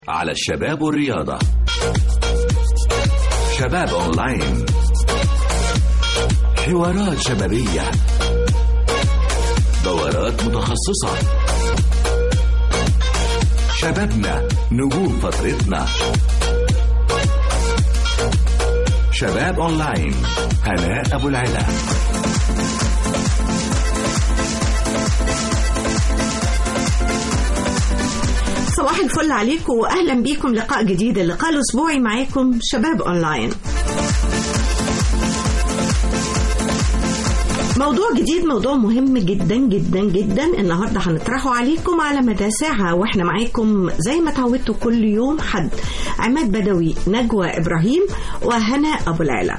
على الشباب والرياضة شباب أونلاين حوارات شبابية دورات متخصصة شبابنا نجوم فترتنا شباب أونلاين هناء أبو العلا صباح الفل عليكم واهلا بيكم لقاء جديد اللقاء الاسبوعي معاكم شباب اونلاين موضوع جديد موضوع مهم جدا جدا جدا النهارده هنطرحه عليكم على مدى ساعه واحنا معاكم زي ما اتعودتوا كل يوم حد عماد بدوي نجوى ابراهيم وهنا ابو العلا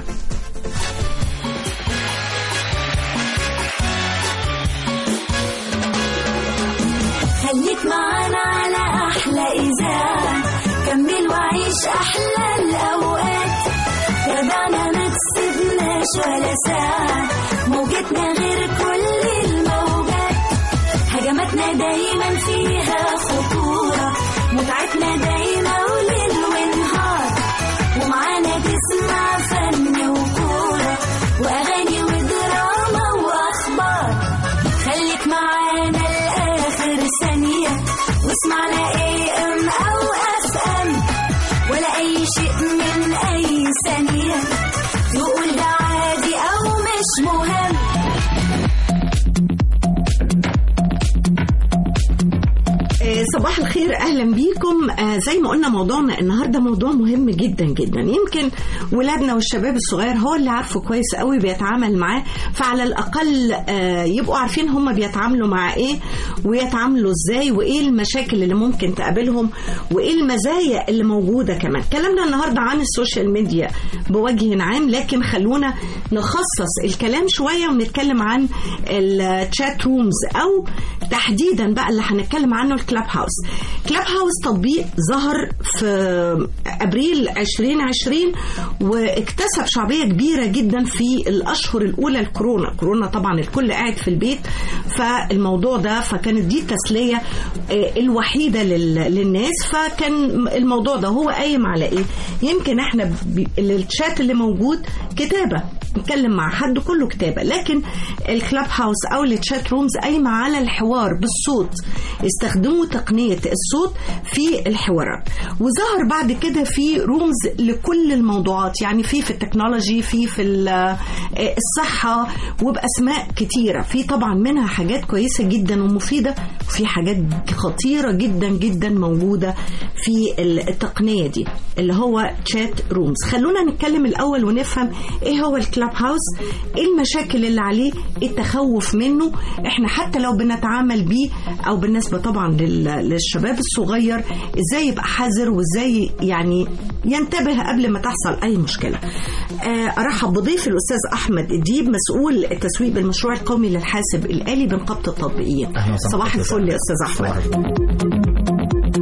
خليك معانا على أحلى إذاعة كمل وعيش أحلى الأوقات تابعنا ما تسيبناش ولا ساعة موجتنا غير كل الموجات هجماتنا دايما فيها خطورة متعتنا دايما وليل ونهار ومعانا تسمع فن وكورة وأغاني ودراما وأخبار خليك معانا لآخر ثانية واسمعنا اي ام او اف ام ولا اي شيء من اي ثانية نقول ده عادي او مش مهم آه، صباح الخير اهلا بيكم آه، زي ما قلنا موضوعنا النهارده موضوع مهم جدا جدا يمكن ولادنا والشباب الصغير هو اللي عارفه كويس قوي بيتعامل معاه فعلى الاقل آه، يبقوا عارفين هم بيتعاملوا مع ايه ويتعاملوا ازاي وايه المشاكل اللي ممكن تقابلهم وايه المزايا اللي موجوده كمان كلامنا النهارده عن السوشيال ميديا بوجه عام لكن خلونا نخصص الكلام شويه ونتكلم عن الشات رومز او تحديدا بقى اللي هنتكلم عنه الكلاب هاوس كلاب هاوس تطبيق ظهر في ابريل 2020 واكتسب شعبيه كبيره جدا في الاشهر الاولى الكورونا كورونا طبعا الكل قاعد في البيت فالموضوع ده فكانت دي التسليه آه، الوحيده لل- للناس فكان الموضوع ده هو قايم على ايه يمكن احنا ب- الشات اللي موجود كتابه نتكلم مع حد كله كتابه لكن الكلاب هاوس او التشات رومز قايمه على الحوار بالصوت استخدموا تقنيه الصوت في الحوارات وظهر بعد كده في رومز لكل الموضوعات يعني في في التكنولوجي في في ال- آه، الصحه وباسماء كتيره في طبعا منها حاجات كويسه جدا ومفيده وفي حاجات خطيره جدا جدا موجوده في التقنيه دي اللي هو تشات رومز خلونا نتكلم الاول ونفهم ايه هو الكلاب هاوس ايه المشاكل اللي عليه ايه التخوف منه احنا حتى لو بنتعامل بيه او بالنسبه طبعا لل- للشباب الصغير ازاي يبقى حذر وازاي يعني ينتبه قبل ما تحصل اي مشكله آه، ارحب بضيف الاستاذ احمد الديب مسؤول التسويق بالمشروع القومي للحاسب الالي بنقابه التطبيقيين أهلا وسهلا صباح بحضرتك. الفل يا استاذ صباح احمد الفل.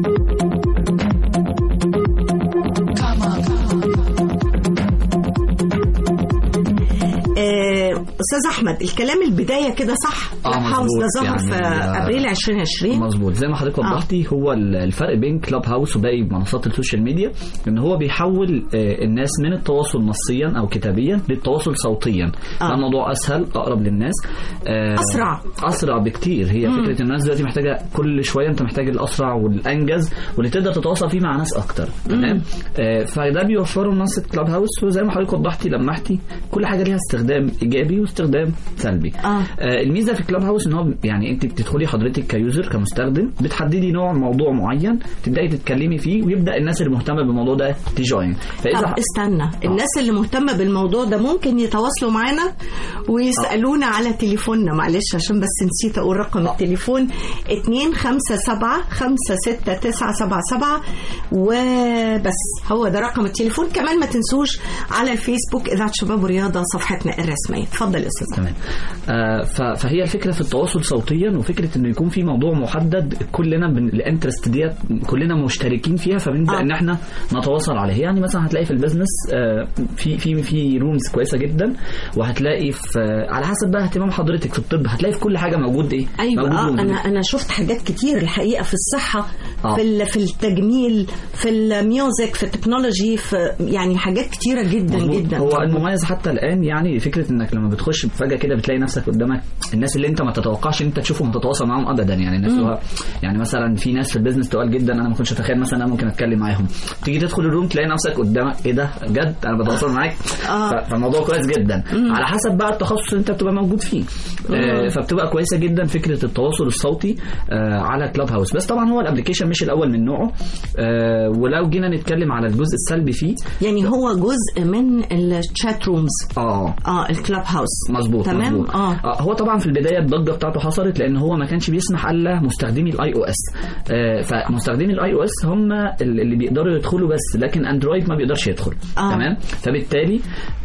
آه، استاذ احمد الكلام البدايه كده صح آه، كلاب هاوس ده مظبوط. ظهر في يعني، آه، ابريل 2020 مظبوط زي ما حضرتك آه. وضحتي هو ال- الفرق بين كلاب هاوس وباقي منصات السوشيال ميديا ان هو بيحول آه، الناس من التواصل نصيا او كتابيا للتواصل صوتيا آه. ده الموضوع اسهل اقرب للناس آه، أسرع. اسرع بكتير هي فكره الناس دلوقتي محتاجه كل شويه انت محتاج الاسرع والانجز واللي تقدر تتواصل فيه مع ناس اكتر تمام آه، فده بيوفره منصه كلاب هاوس وزي ما حضرتك وضحتي لمحتي كل حاجه ليها استخدام ايجابي واستخدام سلبي آه. آه، الميزه في كلاب هاوس ان هو يعني انت بتدخلي حضرتك كيوزر كمستخدم بتحددي نوع موضوع معين تبداي تتكلمي فيه ويبدا الناس اللي مهتمه بالموضوع ده تجوين فاذا طب استنى الناس اللي مهتمه بالموضوع ده ممكن يتواصلوا معانا ويسالونا على تليفوننا معلش عشان بس نسيت اقول رقم التليفون 257 56977 وبس هو ده رقم التليفون كمان ما تنسوش على الفيسبوك اذاعه شباب ورياضه صفحتنا الرسميه اتفضل يا اساسا تمام آه ف- فهي الفكره في التواصل صوتيا وفكره انه يكون في موضوع محدد كلنا بن... الانترست ديت كلنا مشتركين فيها فبنبدا آه. آه. ان احنا نتواصل عليه يعني مثلا هتلاقي في البيزنس آه في في في رومز كويسه جدا وهتلاقي في آه على حسب بقى اهتمام حضرتك في الطب هتلاقي في كل حاجه موجود ايه ايوه موجود اه room. انا انا شفت حاجات كتير الحقيقه في الصحه آه. في ال- في التجميل في الميوزك في التكنولوجي في يعني حاجات كتيره جدا مظبوط. جدا هو المميز حتى الان يعني فكره انك لما بتخش فجاه كده بتلاقي نفسك قدامك الناس اللي انت ما تتوقعش ان انت تشوفهم تتواصل معاهم ابدا يعني الناس اللي هو يعني مثلا في ناس في البيزنس تقال جدا انا ما كنتش اتخيل مثلا انا ممكن اتكلم معاهم تيجي تدخل الروم تلاقي نفسك قدامك ايه ده بجد انا بتواصل معاك آه. ف- فالموضوع كويس جدا على حسب بقى التخصص اللي انت بتبقى موجود فيه آه، فبتبقى كويسه جدا فكره التواصل الصوتي آه، على كلاب هاوس بس طبعا هو الابلكيشن مش الاول من نوعه آه، ولو جينا نتكلم على الجزء السلبي فيه يعني هو جزء من الشات رومز اه اه الكلاب هاوس مظبوط تمام مظبوط. اه آه هو طبعا في البدايه الضجه بتاعته حصلت لان هو ما كانش بيسمح الا مستخدمي الاي او اس آه فمستخدمي الاي او اس هم ال- اللي بيقدروا يدخلوا بس لكن اندرويد ما بيقدرش يدخل آه. تمام فبالتالي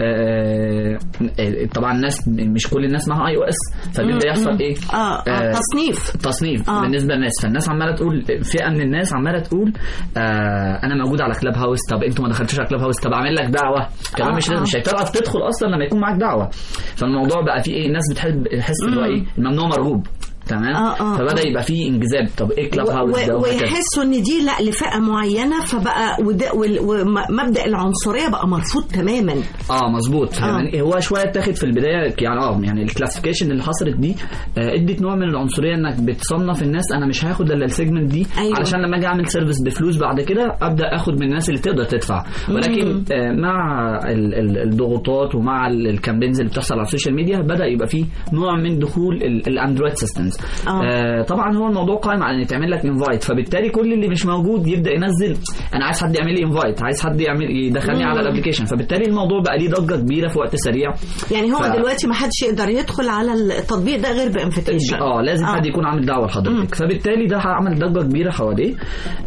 آه آه، طبعا الناس مش كل الناس معاها اي او اس فبيبدا يحصل ايه اه, آه تصنيف تصنيف آه. آه. بالنسبه للناس فالناس عماله تقول فئه من الناس عماله تقول آه انا موجود على كلاب هاوس طب انتوا ما دخلتوش على كلاب هاوس طب اعمل لك دعوه كمان آه، مش آه. مش هتعرف تدخل اصلا لما يكون معاك دعوه فالموضوع بقى فيه ايه الناس بتحب تحس اللي هو ايه الممنوع مرغوب تمام آه، آه، فبدا آه. يبقى فيه انجذاب طب ايه كلاب هاوس ده و- وهكذا. ويحسوا ان دي لا لفئه معينه فبقى وده- وال- ومبدا العنصريه بقى مرفوض تماما اه مظبوط آه. يعني هو شويه اتاخد في البدايه يعني اه يعني الكلاسيفيكيشن اللي حصلت دي آه ادت نوع من العنصريه انك بتصنف الناس انا مش هاخد الا السيجمنت دي أيوة. علشان لما اجي اعمل سيرفيس بفلوس بعد كده ابدا اخد من الناس اللي تقدر تدفع ولكن آه مع ال- ال- الضغوطات ومع ال- الكامبينز اللي بتحصل على السوشيال ميديا بدا يبقى فيه نوع من دخول ال- الاندرويد سيستمز آه. آه طبعا هو الموضوع قائم على ان يتعمل لك انفايت فبالتالي كل اللي مش موجود يبدا ينزل انا عايز حد يعمل لي انفايت عايز حد يعمل يدخلني على الابلكيشن فبالتالي الموضوع بقى ليه ضجه كبيره في وقت سريع يعني هو ف- دلوقتي ما حدش يقدر يدخل على التطبيق ده غير بانفيتيشن اه لازم حد يكون عامل دعوه لحضرتك فبالتالي ده عمل ضجه كبيره حواليه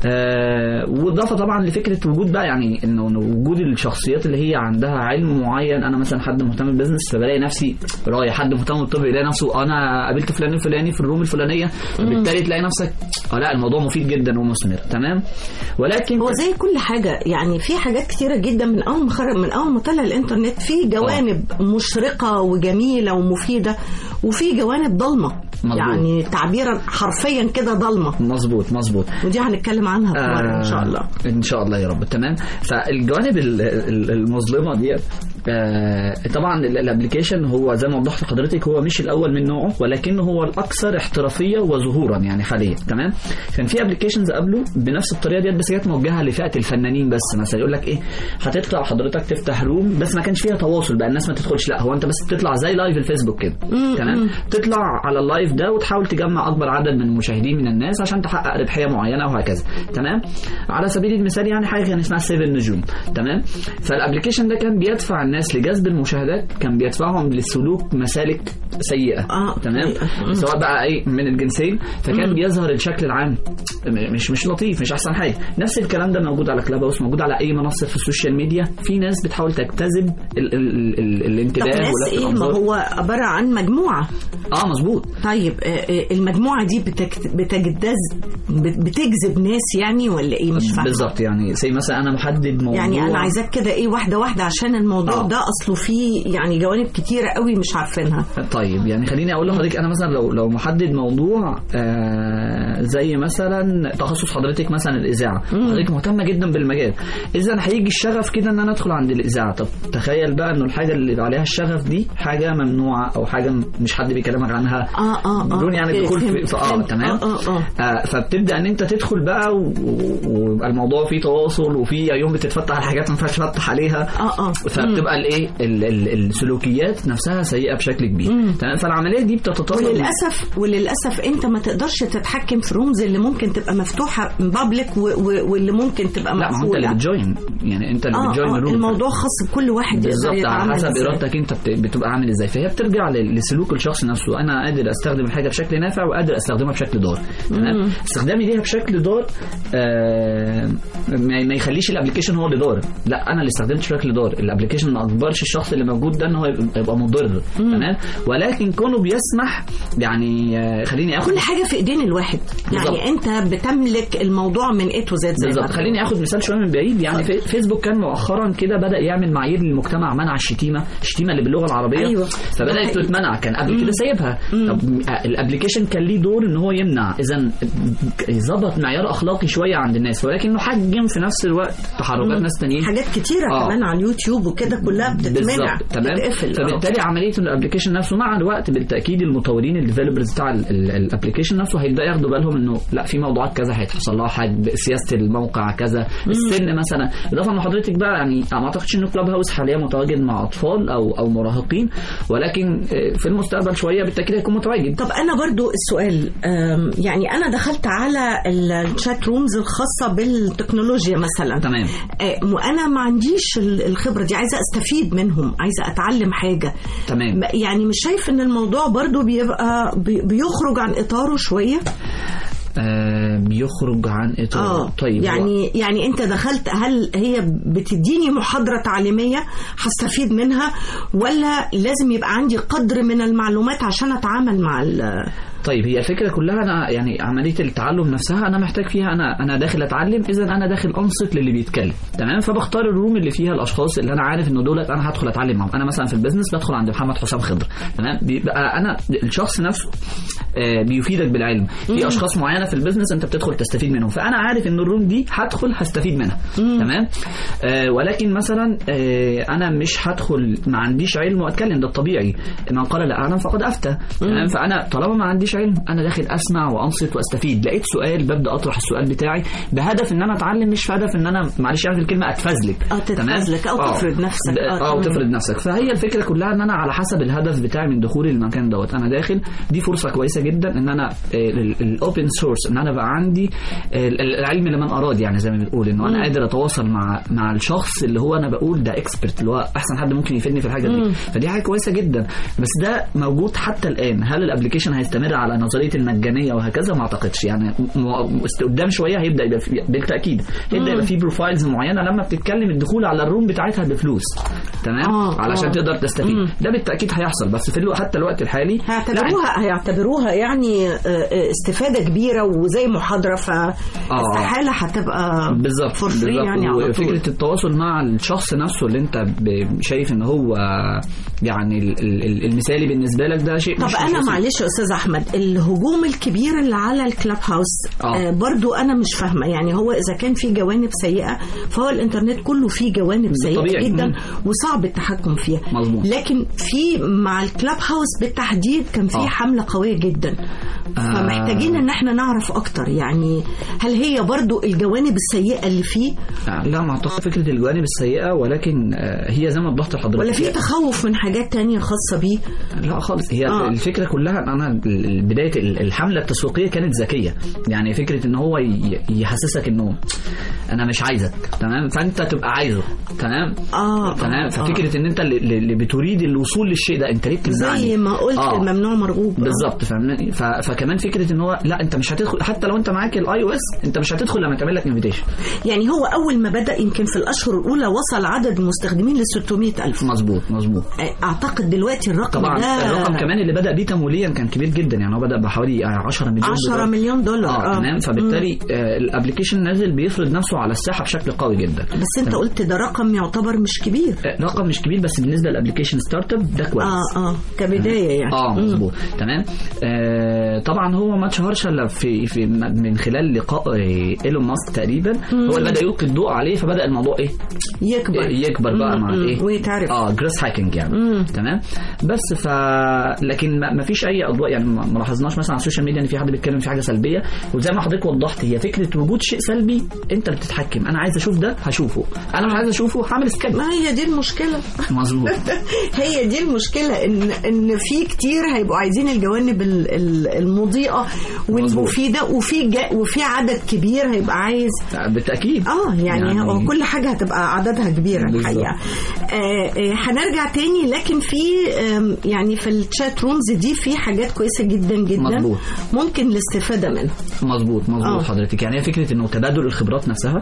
آه واضافه طبعا لفكره وجود بقى يعني انه إنه وجود الشخصيات اللي هي عندها علم معين انا مثلا حد مهتم بالبزنس فبلاقي نفسي رايح حد مهتم بالطب يلاقي نفسه انا قابلت فلان الفلاني في الروم الفلانيه فبالتالي تلاقي نفسك اه لا الموضوع مفيد جدا ومثمر تمام ولكن هو زي كل حاجة يعني في حاجات كتيرة جدا من أول ما خرج من أول ما طلع الإنترنت في جوانب مشرقة وجميلة ومفيدة وفي جوانب ضلمة مظبوط. يعني تعبيرا حرفيا كده ضلمة مظبوط مظبوط ودي هنتكلم عنها في مرة إن شاء الله آه، ان شاء الله يا رب تمام فالجوانب ال- ال- المظلمه ديت آه، طبعا ال- الابليكيشن هو زي ما وضحت لحضرتك هو مش الاول من نوعه ولكنه هو الاكثر احترافيه وظهورا يعني حاليا تمام كان في ابلكيشنز قبله بنفس الطريقه ديت بس كانت موجهه لفئه الفنانين بس مثلا يقول لك ايه هتطلع حضرتك تفتح روم بس ما كانش فيها تواصل بقى الناس ما تدخلش لا هو انت بس تطلع زي لايف الفيسبوك كده تمام تطلع على اللايف ده وتحاول تجمع اكبر عدد من المشاهدين من الناس عشان تحقق ربحيه معينه وهكذا تمام على سبيل المثال يعني حاجه كان اسمها 7 نجوم تمام فالابلكيشن ده كان بيدفع الناس لجذب المشاهدات كان بيدفعهم لسلوك مسالك سيئه آه. تمام مم. سواء بقى اي من الجنسين فكان بيظهر الشكل العام م- مش مش لطيف مش احسن حاجه نفس الكلام ده موجود على كلاب هاوس موجود على اي منصه في السوشيال ميديا في ناس بتحاول تجتذب ال ال ال طب الانتباه ناس ولفت ايه ما الأنظار. هو عبارة عن مجموعة اه مظبوط طيب آه، آه، المجموعة دي بتك- بتجدز بت- بتجذب ناس يعني ولا ايه مش فاهمة بالظبط يعني زي مثلا انا محدد موضوع يعني انا عايزاك كده ايه واحده واحده عشان الموضوع آه. ده اصله فيه يعني جوانب كتيره قوي مش عارفينها طيب يعني خليني اقول لحضرتك انا مثلا لو لو محدد موضوع آه زي مثلا تخصص حضرتك مثلا الاذاعه حضرتك مهتمه جدا بالمجال اذا هيجي الشغف كده ان انا ادخل عند الاذاعه طب تخيل بقى انه الحاجه اللي عليها الشغف دي حاجه ممنوعه او حاجه م- مش حد بيكلمك عنها اه اه اه بدون يعني أوكي، الدخول في فهمت، في- اه فهمت. تمام اه اه اه آه فبتبدا ان انت تدخل بقى و- و- ويبقى الموضوع فيه تواصل وفي يوم بتتفتح على حاجات ما ينفعش تفتح عليها اه اه فبتبقى الايه ال- ال- السلوكيات نفسها سيئه بشكل كبير تمام فالعمليه دي بتتطلب وللاسف وللاسف انت ما تقدرش تتحكم في رومز اللي ممكن تبقى مفتوحه بابليك واللي ممكن تبقى لا ما هو انت اللي مقفوله بتجوين يعني انت اللي اه بتجوين اه الروم الموضوع خاص بكل واحد يقدر بالظبط على يتعامل حسب إزاي. ارادتك انت بت- بتبقى عامل ازاي فهي بترجع ل- لسلوك الشخص نفسه انا قادر استخدم استخدم الحاجه بشكل نافع وقادر استخدمها بشكل ضار تمام استخدامي ليها بشكل ضار آه ما ما يخليش الابلكيشن هو اللي ضار لا انا اللي استخدمت بشكل ضار الابلكيشن ما اجبرش الشخص اللي موجود ده ان هو يبقى يبقى مضر تمام ولكن كونه بيسمح يعني آه خليني اخد كل حاجه في ايدين الواحد بالظبط. يعني انت بتملك الموضوع من اي تو زد زي ما بالظبط بنقول. خليني اخد مثال شويه من بعيد يعني في فيسبوك كان مؤخرا كده بدا يعمل معايير للمجتمع منع الشتيمه الشتيمه اللي باللغه العربيه أيوة. فبدات ده تتمنع كان قبل كده سايبها طب الابلكيشن كان ليه دور ان هو يمنع اذا ظبط معيار اخلاقي شويه عند الناس ولكنه حجم في نفس الوقت تحركات ناس تانيين حاجات كتيره آه. كمان على اليوتيوب وكده كلها بتتمنع بالظبط تمام بتتقفل آه. فبالتالي عمليه الابلكيشن نفسه مع الوقت بالتاكيد المطورين الديفلوبرز بتاع الابلكيشن نفسه هيبدا ياخدوا بالهم انه لا في موضوعات كذا هيتحصل لها حاجه سياسه الموقع كذا السن مثلا اضافه ان حضرتك بقى يعني ما اعتقدش ان كلاب هاوس حاليا متواجد مع اطفال او او مراهقين ولكن آه، في المستقبل شويه بالتاكيد هيكون متواجد طب انا برضو السؤال أم، يعني انا دخلت على الشات رومز الخاصه بالتكنولوجيا مثلا تمام آه، وانا ما عنديش ال- الخبره دي عايزه استفيد منهم عايزه اتعلم حاجه تمام م- يعني مش شايف ان الموضوع برضو بيبقى بي- بيخرج عن اطاره شويه آه بيخرج عن اطار اه طيب هو- يعني يعني انت دخلت هل هي بتديني محاضره تعليميه هستفيد منها ولا لازم يبقى عندي قدر من المعلومات عشان اتعامل مع ال- طيب هي الفكره كلها انا يعني عمليه التعلم نفسها انا محتاج فيها انا انا داخل اتعلم اذا انا داخل انصت للي بيتكلم تمام فبختار الروم اللي فيها الاشخاص اللي انا عارف انه دولت انا هدخل اتعلم معاهم انا مثلا في البيزنس بدخل عند محمد حسام خضر تمام بيبقى انا الشخص نفسه آه، بيفيدك بالعلم في اشخاص معينه في البيزنس انت بتدخل تستفيد منهم فانا عارف ان الروم دي هدخل هستفيد منها تمام آه ولكن مثلا آه انا مش هدخل ما عنديش علم واتكلم ده الطبيعي من قال لا اعلم فقد افتى تمام فانا طالما ما عنديش علم انا داخل اسمع وانصت واستفيد لقيت سؤال ببدا اطرح السؤال بتاعي بهدف ان انا اتعلم مش في هدف ان انا معلش عارف الكلمه اتفزلك أو تتفزلك أو آه. تفرض نفسك. ده- آه، اه تمام. تفرض نفسك فهي الفكره كلها ان انا على حسب الهدف بتاعي من دخولي المكان دوت انا داخل دي فرصه كويسه جدا ان انا الاوبن سورس ان انا بقى عندي آه، ال- العلم لمن اراد يعني زي ما بنقول انه انا قادر اتواصل مع مع الشخص اللي هو انا بقول ده اكسبرت اللي هو احسن حد ممكن يفيدني في الحاجه دي فدي حاجه كويسه جدا بس ده موجود حتى الان هل الابلكيشن هيستمر على نظريه المجانيه وهكذا ما اعتقدش يعني م- م- قدام شويه هيبدا يبقى في بالتاكيد هيبدا يبقى في بروفايلز معينه لما بتتكلم الدخول على الروم بتاعتها بفلوس تمام آه، علشان آه. تقدر تستفيد ده بالتاكيد هيحصل بس في الو... حتى الوقت الحالي لا، هيعتبروها هيعتبروها يعني آه، آه، استفادة كبيرة وزي محاضرة فاستحالة هتبقى بالظبط for free بالظبط يعني على طول. وفكره التواصل مع الشخص نفسه اللي انت ب- شايف ان هو يعني ال- ال- المثالي بالنسبه لك ده شيء طب مش انا مش معلش يا استاذ احمد الهجوم الكبير اللي على الكلاب هاوس آه. آه برضو انا مش فاهمه يعني هو اذا كان في جوانب سيئه فهو الانترنت كله فيه جوانب سيئه طبيعي. جدا مم. وصعب التحكم فيها مظبوط. لكن في مع الكلاب هاوس بالتحديد كان في آه. حمله قويه جدا فمحتاجين ان احنا نعرف اكتر يعني هل هي برضو الجوانب السيئه اللي فيه لا ما اعتقد فكره الجوانب السيئه ولكن آه، هي زي ما وضحت لحضرتك ولا في هي- تخوف من حاجات تانية خاصه بيه لا خالص هي آه. آه. الفكره كلها ان انا ال- ال- بدايه ال- الحمله التسويقيه كانت ذكيه يعني فكره ان هو ي- يحسسك انه انا مش عايزك تمام فانت تبقى عايزه تمام اه تمام آه. ففكره ان انت اللي, اللي بتريد الوصول للشيء ده انت ليه بتمنعني زي ما قلت آه. الممنوع مرغوب بالظبط فاهمني ف... فكمان فكره ان هو لا انت مش هتدخل حتى لو انت معاك الاي او اس انت مش هتدخل لما تعمل لك انفيتيشن يعني هو أول ما بدأ يمكن في الأشهر الأولى وصل عدد المستخدمين ل 600 ألف مظبوط مظبوط أعتقد دلوقتي الرقم طبعا ده الرقم كمان اللي بدا بيه تمويليا كان كبير جدا يعني هو بدا بحوالي 10 مليون 10 دولار. مليون دولار اه تمام فبالتالي آه الابلكيشن نازل بيفرض نفسه على الساحه بشكل قوي جدا بس أنت قلت ده رقم يعتبر مش كبير آه، رقم مش كبير بس بالنسبه للابلكيشن ستارت اب ده كويس اه اه كبداية يعني اه مم. مظبوط تمام آه طبعا هو ما اتشهرش الا في في من خلال لقاء آه، ايلون ماسك تقريبا هو اللي بدا يلقي الضوء عليه فبدا الموضوع ايه يكبر يكبر بقى مع مم. الايه ويتعرف اه جريس هاكينج يعني تمام بس ف لكن ما ما فيش اي اضواء يعني ما ما لاحظناش مثلا على السوشيال ميديا ان في حد بيتكلم في حاجه سلبيه وزي ما حضرتك وضحت هي فكره وجود شيء سلبي انت اللي بتتحكم انا عايز اشوف ده هشوفه انا مش عايز اشوفه هعمل سكيب ما هي دي المشكلة مظبوط هي دي المشكلة إن إن في كتير هيبقوا عايزين الجوانب ال- ال- المضيئة والمفيدة وفي جا وفي عدد كبير هيبقى عايز بالتاكيد اه يعني, يعني- يعني هو كل حاجه هتبقى عددها كبيره بالظبط. الحقيقه آه، آه، هنرجع تاني لكن في آم، يعني في الشات رومز دي في حاجات كويسه جدا جدا مظبوط. ممكن الاستفاده منها مظبوط مظبوط آه. حضرتك يعني هي فكره انه تبادل الخبرات نفسها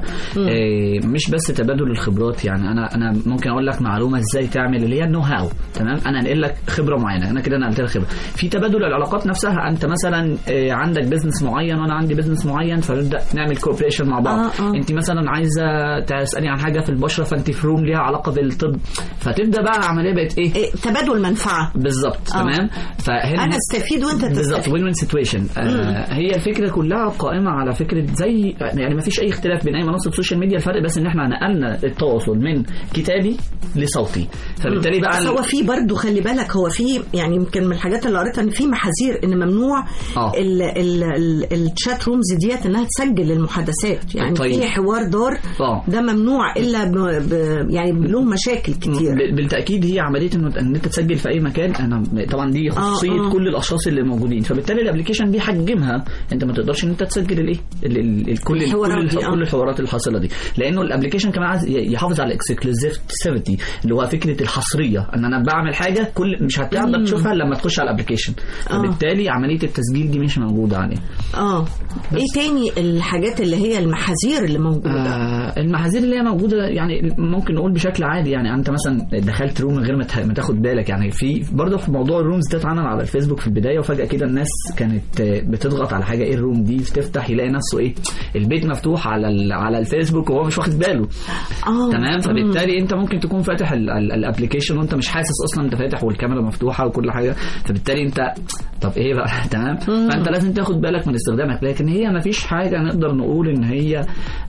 آه مش بس تبادل الخبرات يعني انا انا ممكن اقول لك معلومه ازاي تعمل اللي هي النو هاو تمام انا انقل لك خبره معينه انا كده نقلت لك خبره في تبادل العلاقات نفسها انت مثلا آه عندك بزنس معين وانا عندي بزنس معين فنبدا نعمل كوبريشن مع بعض آه، آه. انت مثلا عايزه تسالني عن حاجه في البشره فانت في روم ليها علاقه بالطب فتبدا بقى العمليه بقت ايه إيه، تبادل منفعه بالظبط آه. تمام فهنا انا استفيد وانت بالظبط تستفيد وين وين سيتويشن هي الفكره كلها قائمه على فكره زي يعني ما فيش اي اختلاف بين اي منصه سوشيال ميديا الفرق بس ان احنا نقلنا التواصل من كتابي لصوتي فبالتالي بقى بس هو في برضه خلي بالك هو في يعني يمكن من الحاجات اللي قريتها ان في محاذير ان ممنوع آه. ال- ال- ال- الشات رومز ديت انها تسجل المحادثات يعني طيب. في حوار دار آه. ده ممنوع الا ب... ب... يعني له مشاكل كتير ب- بالتاكيد هي عمليه انه ان انت تسجل في اي مكان انا طبعا دي خصوصيه آه. كل الاشخاص اللي موجودين فبالتالي الابلكيشن بيحجمها انت ما تقدرش ان انت تسجل الايه ال- ال- ال- كل الحوارات كل, دي، آه. كل الحوارات الحاصله دي لانه الابلكيشن كمان عايز ي- يحافظ على الاكسكلوزيفيتي اللي هو فكره الحصريه ان انا بعمل حاجه كل مش هتقدر تشوفها لما تخش على الابلكيشن فبالتالي عمليه التسجيل دي مش موجوده عليه اه ايه تاني الحاجات اللي هي المحاذير اللي موجوده آه المحاذير اللي هي موجوده يعني ممكن نقول بشكل عادي يعني انت مثلا دخلت روم من غير ما ته- ما تاخد بالك يعني في برضه في موضوع الرومز ده اتعمل على الفيسبوك في البدايه وفجاه كده الناس كانت آه، بتضغط على حاجه ايه الروم دي تفتح يلاقي نفسه ايه البيت مفتوح على ال- على الفيسبوك وهو مش واخد باله اه تمام فبالتالي انت ممكن تكون فاتح الابلكيشن وانت مش حاسس اصلا انت فاتح والكاميرا مفتوحه وكل حاجه فبالتالي انت طب ايه بقى تمام فانت لازم تاخد بالك من استخدامك لكن هي ما فيش حاجه نقدر نقول ان هي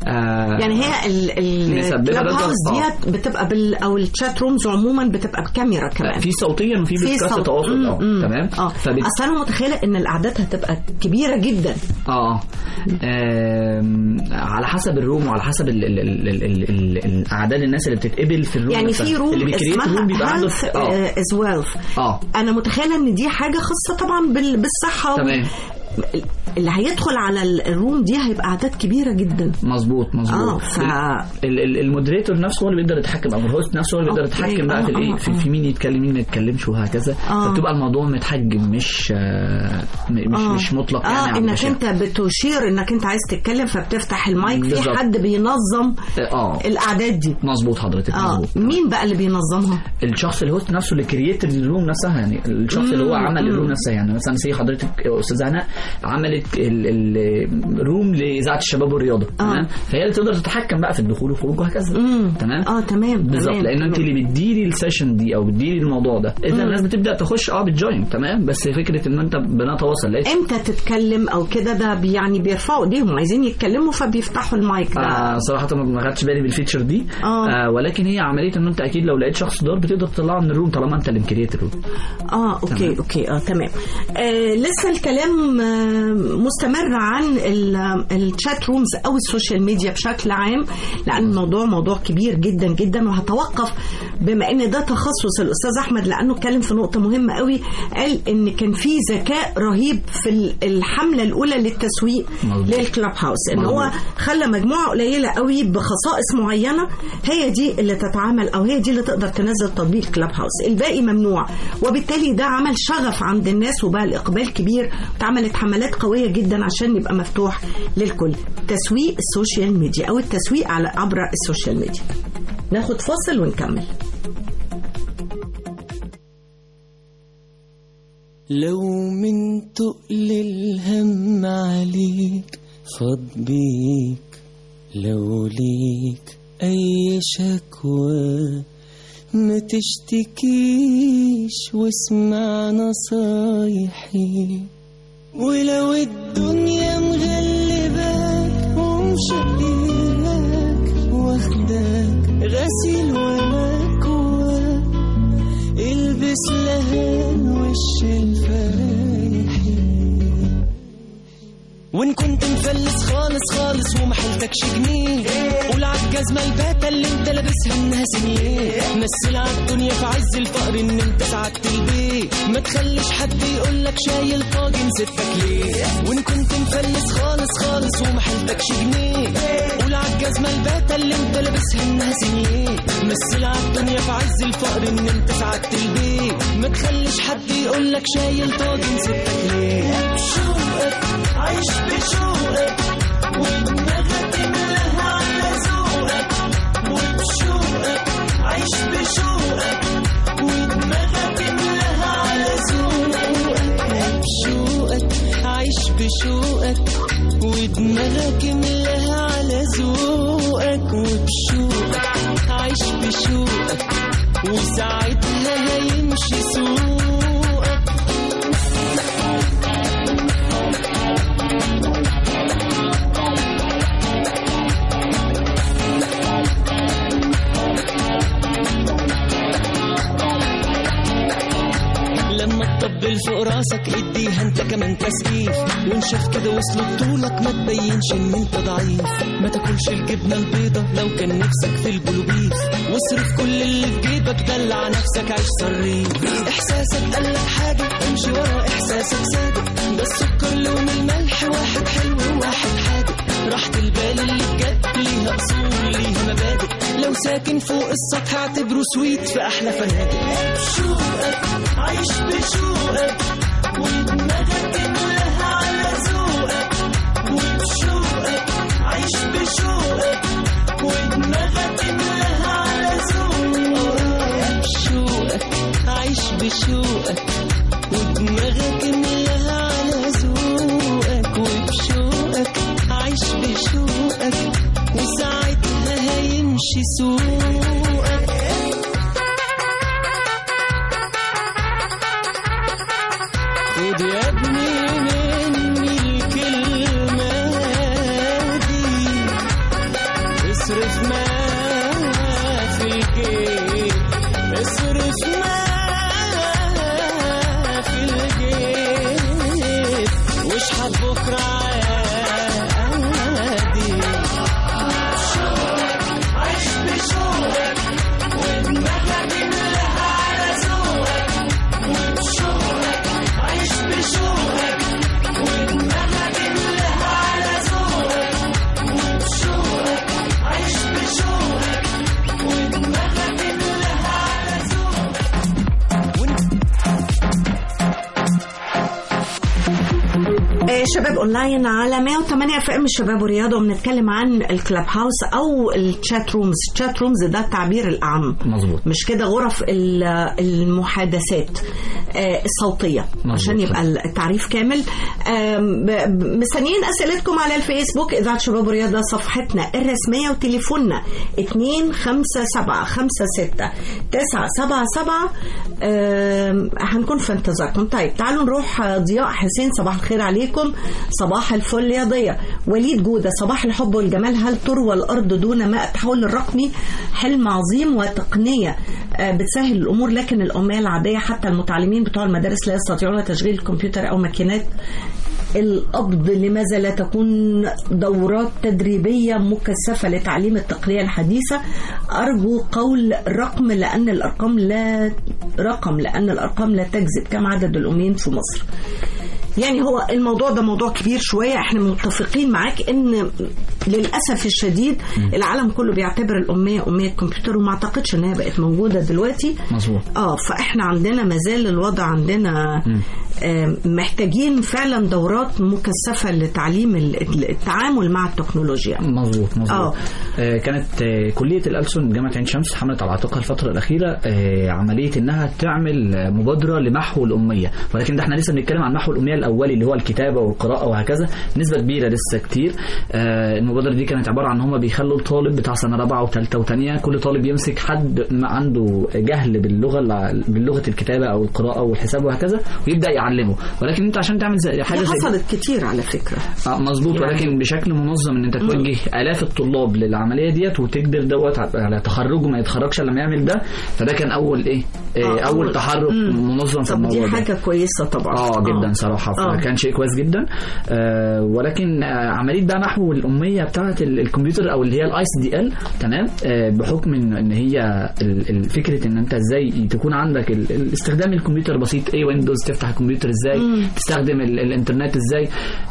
آه يعني هي ال مسببة الكلاب ضجة. هاوس آه. ديت بتبقى بال او الشات رومز عموما بتبقى بكاميرا كمان في صوتيا وفي في بودكاست صوت. تواصل اه مم، مم. تمام اه فبت... اصل انا متخيله ان الاعداد هتبقى كبيره جدا اه آم، على حسب الروم وعلى حسب ال... ال... ال... ال... ال... ال... ال- اعداد الناس اللي بتتقبل في الروم يعني نفسها. في روم اللي بيكريت اسمها روم بيبقى عنده health اه از wealth اه انا متخيله ان دي حاجه خاصه طبعا بال- بالصحه و- تمام اللي هيدخل على ال- الروم دي هيبقى اعداد كبيره جدا مظبوط مظبوط اه ف ال- ال- المودريتور نفسه هو اللي بيقدر يتحكم او الهوست نفسه هو اللي بيقدر أوكي. يتحكم بقى في آه، الايه آه، في, آه. في مين يتكلم مين ما يتكلمش وهكذا آه. فبتبقى الموضوع متحجم مش آه، م- مش آه. مش مطلق يعني اه على انك البشر. انت بتشير انك انت عايز تتكلم فبتفتح المايك في بالظبط. حد بينظم اه الاعداد دي مظبوط حضرتك اه مظبوط مين بقى اللي بينظمها الشخص الهوست نفسه اللي كرييت الروم نفسها يعني الشخص اللي هو مم، عمل مم. الروم نفسها يعني مثلا سي حضرتك استاذه هناء عملت الروم لاذاعه الشباب والرياضه تمام فهي اللي تقدر تتحكم بقى في الدخول والخروج وهكذا مم. تمام اه تمام بالظبط تمام، لان انت تمام. اللي بتديري السيشن دي او بتديري الموضوع ده اذا الناس بتبدا تخش اه بتجوين تمام بس فكره ان انت بنتواصل لقيت امتى تتكلم او كده ده بي- يعني بيرفعوا ايديهم عايزين يتكلموا فبيفتحوا المايك ده آه صراحة ما ما خدتش بالي بالفيتشر دي آه. آه ولكن هي عملية ان انت اكيد لو لقيت شخص دار بتقدر تطلعه من الروم طالما انت اللي مكريت الروم اه اوكي تمام. اوكي اه تمام آه لسه الكلام آه مستمر عن ال- الشات رومز او السوشيال ميديا بشكل عام لان الموضوع موضوع كبير جدا جدا وهتوقف بما ان ده تخصص الاستاذ احمد لانه اتكلم في نقطه مهمه قوي قال ان كان في ذكاء رهيب في ال- الحمله الاولى للتسويق مظبوط. للكلاب هاوس ان هو مظبوط. خلى مجموعه قليله قوي بخصائص معينه هي دي اللي تتعامل او هي دي اللي تقدر تنزل تطبيق كلاب هاوس الباقي ممنوع وبالتالي ده عمل شغف عند الناس وبقى الاقبال كبير اتعملت حملات قويه جدا عشان يبقى مفتوح للكل تسويق السوشيال ميديا او التسويق على عبر السوشيال ميديا ناخد فاصل ونكمل لو من تقل الهم عليك فاض بيك لو ليك أي شكوى ما تشتكيش واسمع نصايحي ولو الدنيا مغلباك ومشقياك واخداك غسيل ومكواك البس لها وش الفرايحي وان كنت مفلس خالص خالص وما حيلتكش جنيه قول عالجزمة الباتة اللي انت لابسها انها سنيه مثل عالدنيا في عز الفقر ان انت سعدت البيت ما تخليش حد يقولك شايل طاجن ستك ليه وان كنت مفلس خالص خالص وما حيلتكش جنيه قول عالجزمة الجزمة الباتة اللي انت لابسها انها سنيه مثل عالدنيا في عز الفقر ان انت سعدت البيت ما تخليش حد يقولك شايل طاجن ستك ليه بشوقك عيش بشوقك ودماغك تملاها على ذوقك وبشوقك عيش بشوقك ودماغك تملاها على ذوقك بشوقك عيش بشوقك ودماغك املاها على ذوقك وبشوقك عيش بشوقك وساعتها هيمشي سوقك لما تطبل فوق راسك اديها انت كمان تسقيف وانشف كده وصل بطولك ما تبينش ان انت ضعيف ما تاكلش الجبنه البيضه لو كان نفسك في البلوبيف واصرف كل اللي في جيبك دلع نفسك عيش صريف احساسك قالك حاجه امشي ورا احساسك صادق ده السكر لون الملح واحد حلو وواحد حادق راحة البال اللي بجد ليها اصول ليها مبادئ لو ساكن فوق السطح اعتبره سويت في احلى فنادق بشوقك عيش بشوقك ودماغك املاها على ذوقك وبشوقك عيش بشوقك ودماغك املاها على ذوقك بشوقك عيش بشوقك ودماغك املاها على ذوقك وبشوقك عيش بشوقك وساعتها هيمشي سوقك خد يا ابني مني الكلمة دي اصرف ما في الجيب اصرف ما في الجيب واشحت بكرة عادي عيش بشوقك ودماغك املاها على ذوقك وبشوقك عيش بشوقك ودماغك املاها على ذوقك وبشوقك عيش بشوقك ودماغك املاها على ذوقك آه، شباب اونلاين على 108 اف ام الشباب ورياضه وبنتكلم عن الكلاب هاوس او الشات رومز الشات رومز ده التعبير الاعم مظبوط مش كده غرف ال- المحادثات آه، الصوتيه مظبوط. عشان يبقى التعريف كامل آم، ب- ب- مستنيين اسئلتكم على الفيسبوك اذاعه شباب ورياضه صفحتنا الرسميه وتليفوننا 25756 977 آم، هنكون في انتظاركم طيب تعالوا نروح آه، ضياء حسين صباح الخير عليكم صباح الفل يا ضياء وليد جوده صباح الحب والجمال هل تروى الارض دون ماء التحول الرقمي حلم عظيم وتقنيه آه، بتسهل الامور لكن الاميه العاديه حتى المتعلمين بتوع المدارس لا يستطيعون تشغيل الكمبيوتر او ماكينات القبض لماذا لا تكون دورات تدريبية مكثفة لتعليم التقنية الحديثة أرجو قول رقم لأن الأرقام لا رقم لأن الأرقام لا تكذب كم عدد الأميين في مصر يعني هو الموضوع ده موضوع كبير شوية احنا متفقين معاك ان للأسف الشديد العالم كله بيعتبر الأمية أمية كمبيوتر وما اعتقدش انها بقت موجودة دلوقتي مظبوط اه فاحنا عندنا مازال الوضع عندنا آه، محتاجين فعلا دورات مكثفة لتعليم ال- التعامل مع التكنولوجيا مظبوط مظبوط آه. آه كانت آه كليه الألسن جامعه عين شمس حملت على عاتقها الفتره الاخيره آه عمليه انها تعمل آه، مبادره لمحو الاميه ولكن ده احنا لسه بنتكلم عن محو الاميه الاولي اللي هو الكتابه والقراءه وهكذا نسبه كبيره لسه كتير آه المبادره دي كانت عباره عن ان هم بيخلوا الطالب بتاع سنه رابعه وثالثه وثانيه كل طالب يمسك حد ما عنده جهل باللغه الع- باللغه الكتابه او القراءه والحساب وهكذا ويبدا يعلمه ولكن انت عشان تعمل زي حاجه دي زي دي- حصلت كتير على فكرة آه مظبوط يعني- ولكن بشكل منظم ان انت توجه الاف الطلاب للعمليه ديت وتقدر دوت على تخرجه ما يتخرجش الا لما يعمل ده فده كان اول ايه, إيه آه، اول أول- تحرك مم. منظم في طب الموضوع دي ده حاجة كويسة طبعا اه جدا صراحه آه. فكان شيء كويس جدا آه ولكن آه عمليه بقى محو الاميه بتاعه ال- الكمبيوتر او اللي هي الاي اس دي ال تمام آه، بحكم ان ان هي ال- ال- فكره ان انت ازاي تكون عندك ال- ال- استخدام الكمبيوتر بسيط اي ويندوز تفتح الكمبيوتر ازاي تستخدم ال- الانترنت ازاي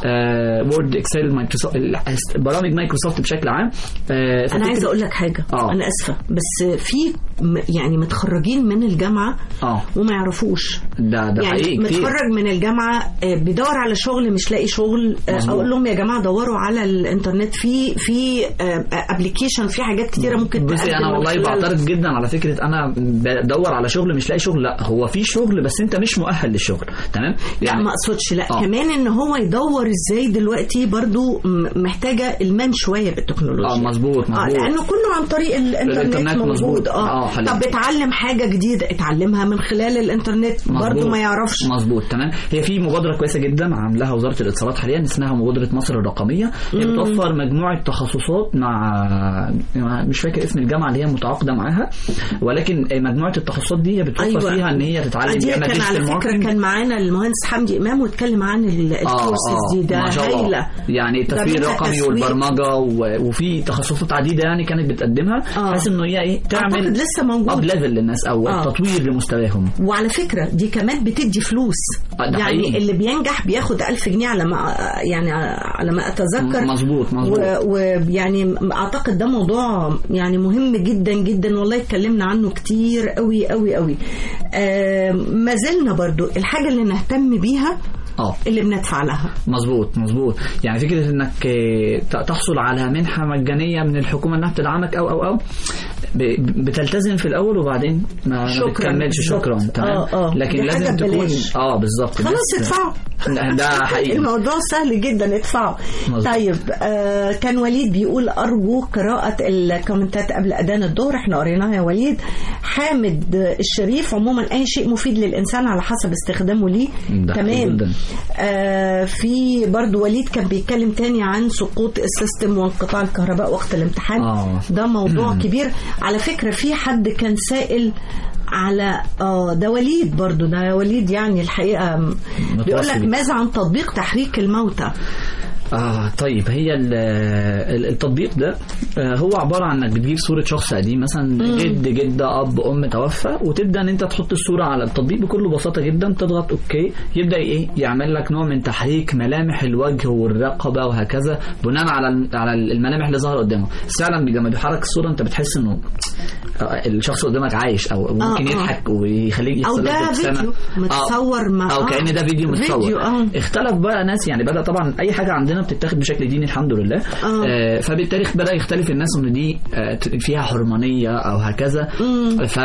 وورد اكسل مايكروسوفت ال- برامج مايكروسوفت بشكل عام آه، انا ففكرة- عايزه اقول لك حاجه آه. انا اسفه بس في م- يعني متخرجين من الجامعه اه وما يعرفوش ده ده يعني حقيقي كتير. متخرج من الجامعه آه، بيدور على شغل مش لاقي شغل آه، مظبوط. اقول لهم يا جماعه دوروا على الانترنت في في ابلكيشن في حاجات كتيره ممكن بصي تقدم انا من والله خلال- بعترض جدا على فكره انا بدور على شغل مش لاقي شغل لا هو في شغل بس انت مش مؤهل للشغل تمام لا ما اقصدش لا آه. كمان ان هو يدور ازاي دلوقتي برضو م- محتاجه المام شويه بالتكنولوجيا اه مظبوط اه مظبوط لانه كله عن طريق الانترنت, الإنترنت موجود مظبوط. اه, آه، حاليا. طب اتعلم حاجه جديده اتعلمها من خلال الانترنت برضو مظبوط. ما يعرفش مظبوط تمام هي في مبادره كويسه جدا عاملاها وزاره الاتصالات حاليا اسمها مبادره مصر الرقميه هي بتوفر مجموعه تخصصات مع مع- مش فاكر اسم الجامعه اللي هي متعاقده معاها ولكن مجموعه التخصصات دي هي بتوفر أيوة. فيها ان هي تتعلم دي يا إما كان على digital فكره marketing. كان معانا المهندس حمدي امام واتكلم عن ال- آه، الكورسز آه، دي ده ما شاء الله. هايله يعني التسويق منها الرقمي تسويق. والبرمجه و- وفي تخصصات عديده يعني كانت بتقدمها آه. بحيث انه هي ايه تعمل أعتقد لسه موجود. اب ليفل للناس او آه. تطوير لمستواهم وعلى فكرة دي كمان بتدي فلوس آه، ده يعني حقيقي. اللي بينجح بياخد ألف جنيه على ما يعني على ما أتذكر مظبوط مظبوط و- ويعني أعتقد ده موضوع يعني مهم جدا جدا والله اتكلمنا عنه كتير قوي قوي قوي آه ما زلنا برضو الحاجة اللي نهتم بيها اه اللي بندفع لها مظبوط مظبوط يعني فكره انك آه، ت- تحصل على منحه مجانيه من الحكومه انها بتدعمك او او او ب- بتلتزم في الاول وبعدين ما, ما شكراً، بتكملش بالظبط. شكرا تمام آه، آه. لكن دي لازم حاجة تكون ببلاش. اه بالظبط خلاص الناس- ادفعوا ده حقيقي الموضوع سهل جدا ادفعوا مظبوط. طيب آه كان وليد بيقول ارجو قراءة الكومنتات قبل اذان الظهر احنا قريناها يا وليد حامد الشريف عموما اي شيء مفيد للانسان على حسب استخدامه ليه ده حقيقي تمام جدا. آه في برضو وليد كان بيتكلم تاني عن سقوط السيستم وانقطاع الكهرباء وقت الامتحان آه. ده موضوع كبير على فكرة في حد كان سائل على اه ده وليد برضو ده وليد يعني الحقيقة بيقول لك بيه. ماذا عن تطبيق تحريك الموتى اه طيب هي ال- ال- التطبيق ده آه، هو عباره عن انك بتجيب صوره شخص قديم مثلا جد جده اب ام توفى وتبدا ان انت تحط الصوره على التطبيق بكل بساطه جدا تضغط اوكي يبدا ايه يعمل لك نوع من تحريك ملامح الوجه والرقبه وهكذا بناء على الم- على الملامح اللي ظهر قدامه بس فعلا لما بيحرك الصوره انت بتحس انه آه، الشخص قدامك عايش او ممكن آه. يضحك ويخليك او يحصل لك ده ابتسامة. فيديو آه. متصور مع او آه. كان ده فيديو متصور فيديو اه اختلف بقى ناس يعني بدا طبعا اي حاجه عندنا بتتاخد بشكل ديني الحمد لله آه. آه فبالتالي بدا يختلف الناس ان دي آه فيها حرمانيه او هكذا ف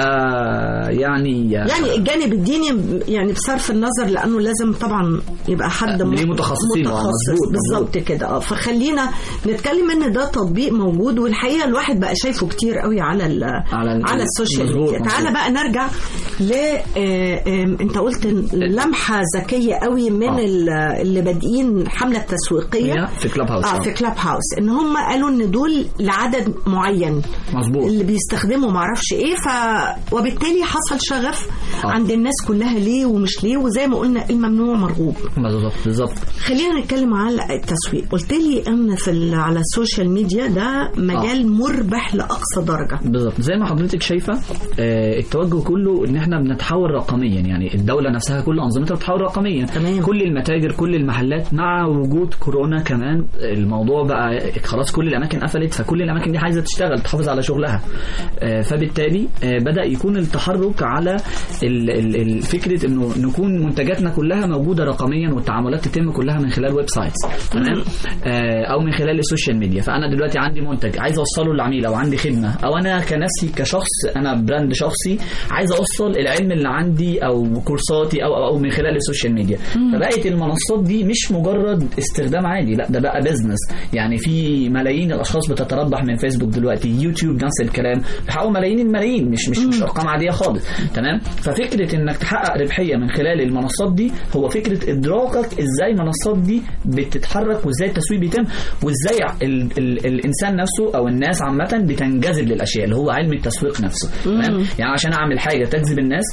يعني يعني الجانب الديني يعني بصرف النظر لانه لازم طبعا يبقى حد ليه متخصصين، آه، متخصص مظبوط، بالظبط كده اه فخلينا نتكلم ان ده تطبيق موجود والحقيقه الواحد بقى شايفه كتير قوي على ال على ال- على السوشيال مظبوط، ميديا تعالى مظبوط. بقى نرجع ل آه، آم، انت قلت لمحه ذكيه قوي من آه. ال- اللي بادئين حمله تسويقيه في كلاب هاوس اه آه. في كلاب هاوس ان هم قالوا ان دول لعدد معين مظبوط اللي بيستخدموا معرفش ايه ف وبالتالي حصل شغف آه. عند الناس كلها ليه ومش ليه وزي ما قلنا الممنوع مرغوب بالظبط بالظبط خلينا نتكلم على التسويق قلت لي ان في ال- على السوشيال ميديا ده مجال مربح لاقصى درجه بالظبط زي ما حضرتك شايفه آه، التوجه كله ان احنا بنتحول رقميا يعني الدوله نفسها كل انظمتها بتتحول رقميا تمام. كل المتاجر كل المحلات مع وجود كورونا كمان الموضوع بقى خلاص كل الاماكن قفلت فكل الاماكن دي عايزه تشتغل تحافظ على شغلها آه، فبالتالي آه، بدا يكون التحرك على ال- ال- ال- فكره انه نكون منتجاتنا كلها موجوده رقميا والتعاملات تتم كلها من خلال ويب سايتس تمام آه، او من خلال السوشيال ميديا فانا دلوقتي عندي منتج عايز اوصله للعميل او عندي خدمه او انا كنفسي كشخص انا براند شخصي عايز اوصل العلم اللي عندي او كورساتي او او, أو من خلال السوشيال ميديا فبقت المنصات دي مش مجرد استخدام عادي لا ده بقى بيزنس يعني في ملايين الاشخاص بتتربح من فيسبوك دلوقتي يوتيوب نفس الكلام بيحققوا ملايين الملايين مش مش مش ارقام عاديه خالص تمام ففكره انك تحقق ربحيه من خلال المنصات دي هو فكره ادراكك ازاي المنصات دي بتتحرك وازاي التسويق بيتم وازاي ال ال الانسان نفسه او الناس عامه بتنجذب للاشياء اللي هو علم التسويق نفسه تمام يعني عشان اعمل حاجه تجذب الناس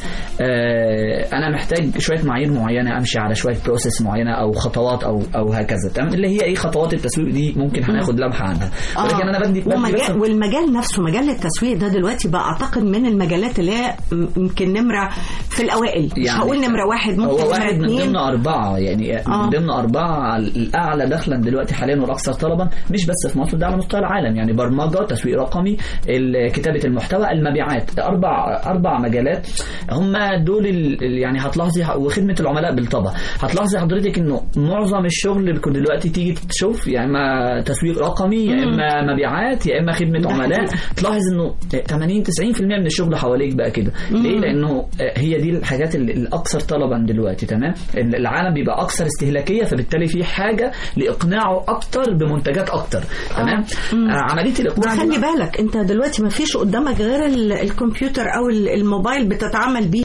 آه انا محتاج شويه معايير معينه امشي على شويه بروسيس معينه او خطوات او او هكذا تمام اللي هي ايه خطوات التسويق دي ممكن هناخد لمحه عنها ولكن انا بدي بدي بس ومجال والمجال نفسه مجال التسويق ده دلوقتي بقى اعتقد من المجالات اللي هي م- يمكن نمره في الاوائل مش هقول نمره واحد ممكن هو نمره واحد من اثنين ضمن أربعة يعني آه. من ضمن أربعة الأعلى دخلا دلوقتي حاليا والأكثر طلبا مش بس في مصر ده على مستوى العالم يعني برمجة تسويق رقمي ال- كتابة المحتوى المبيعات أربع أربع مجالات هم دول ال- ال- يعني هتلاحظي وخدمة العملاء بالطبع هتلاحظي حضرتك إنه معظم الشغل اللي كنت دلوقتي تيجي تشوف يا إما تسويق رقمي يا إما مبيعات يا إما خدمة ده عملاء حقيقي. تلاحظ إنه 80 90% من الشغل حواليك بقى كده ليه لأنه هي دي الحاجات ال- الأكثر طلبا دلوقتي تمام العالم بيبقى أكثر استهلاكية فبالتالي في حاجة لإقناعه أكتر بمنتجات أكتر تمام آه، عملية الإقناع دي وخلي بالك انت دلوقتي ما فيش قدامك غير ال- الكمبيوتر او ال- الموبايل بتتعامل بيه